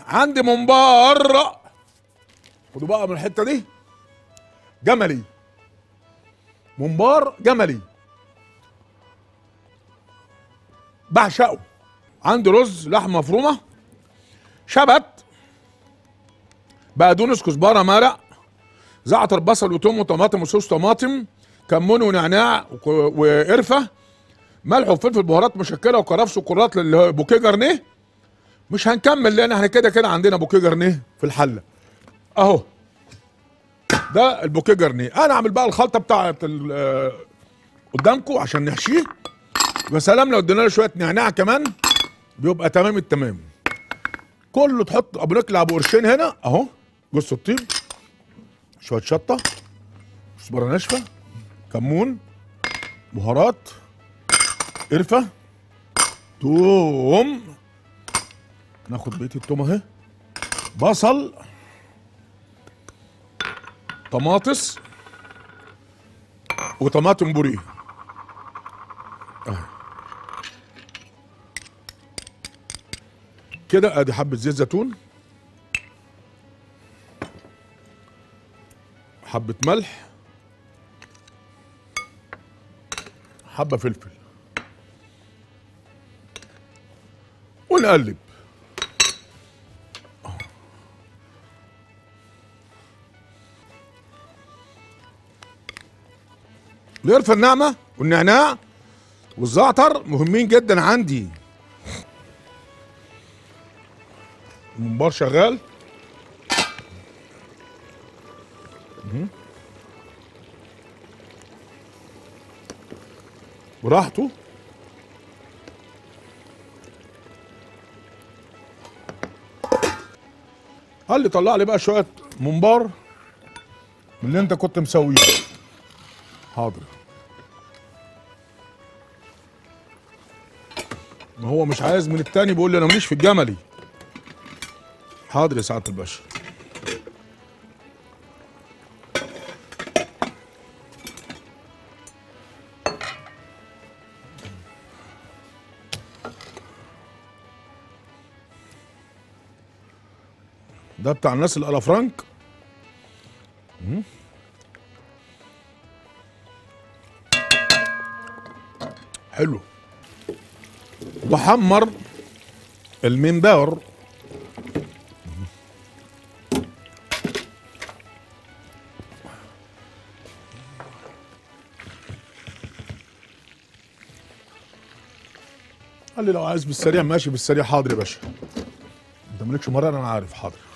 عندي ممبار خدوا بقى من الحته دي جملي ممبار جملي بعشقه عندي رز لحمه مفرومه شبت بقدونس كزبره مرق زعتر بصل وتوم وطماطم وصوص طماطم كمون ونعناع وك- وقرفه ملح وفلفل بهارات مشكله وكرفس وكرات للبوكيه جرنيه مش هنكمل لان احنا كده كده عندنا بوكيه جرنيه في الحله اهو ده البوكيه جرنيه انا اعمل بقى الخلطه بتاعت ال- آه، قدامكم عشان نحشيه يا سلام لو ادينا له شويه نعناع كمان بيبقى تمام التمام كله تحط ابو نقلع ابو قرشين هنا اهو جوز الطيب شويه شطه كزبره ناشفه كمون بهارات قرفه توم ناخد بقيه التوم اهي بصل طماطس وطماطم بوريه أهي. كده ادي حبه زيت زيتون حبه ملح حبه فلفل ونقلب القرفه الناعمه والنعناع والزعتر مهمين جدا عندي الممبار شغال مهم. براحته قال لي طلع لي بقى شويه ممبار من اللي انت كنت مسويه حاضر ما هو مش عايز من التاني بيقول لي انا ماليش في الجملي حاضر يا سعاده الباشا ده بتاع الناس الالافرانك مم. حلو وحمر المنبار قال لي لو عايز بالسريع ماشي بالسريع حاضر يا باشا انت مالكش مرار انا عارف حاضر